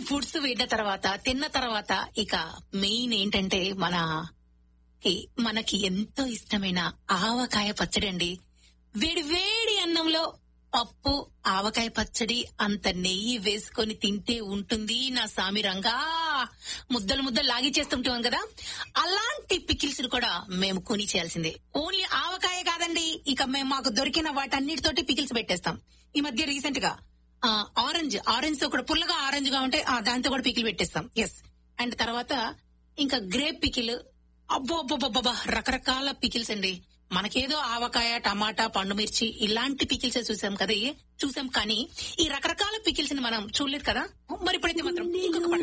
foods విన్న తర్వాత తిన్న తర్వాత ఇక మెయిన్ ఏంటంటే మన ఈ- మనకి ఎంతో ఇష్టమైన ఆవకాయ పచ్చడి అండి వేడి వేడి అన్నంలో పప్పు ఆవకాయ పచ్చడి అంత నెయ్యి వేసుకొని తింటే ఉంటుంది నా సామి రంగా ముద్దలు ముద్దలు లాగిచ్చేస్తుంటాం కదా అలాంటి పికిల్స్ కూడా మేము కొని చేయాల్సిందే ఓన్లీ ఆవకాయ కాదండి ఇక మేము మాకు దొరికిన వాటన్నిటితోటి పికిల్స్ పెట్టేస్తాం ఈ మధ్య రీసెంట్ గా ఆ, ఆరెంజ్ ఆరెంజ్ తో కూడా పుల్లగా ఆరెంజ్ గా ఉంటే ఆ, దాంతో కూడా పికిల్ పెట్టేస్తాం ఎస్ అండ్ తర్వాత ఇంకా గ్రేప్ పికిల్ అబ్బో అబ్బో రకరకాల పికిల్స్ అండి మనకేదో ఆవకాయ టమాటా పండు మిర్చి ఇలాంటి పికిల్స్ చూసాం కదా చూసాం కానీ ఈ రకరకాల పికిల్స్ ని మనం చూడలేదు కదా మరి ఇప్పుడైతే మాత్రం ఇంకొక పండుగ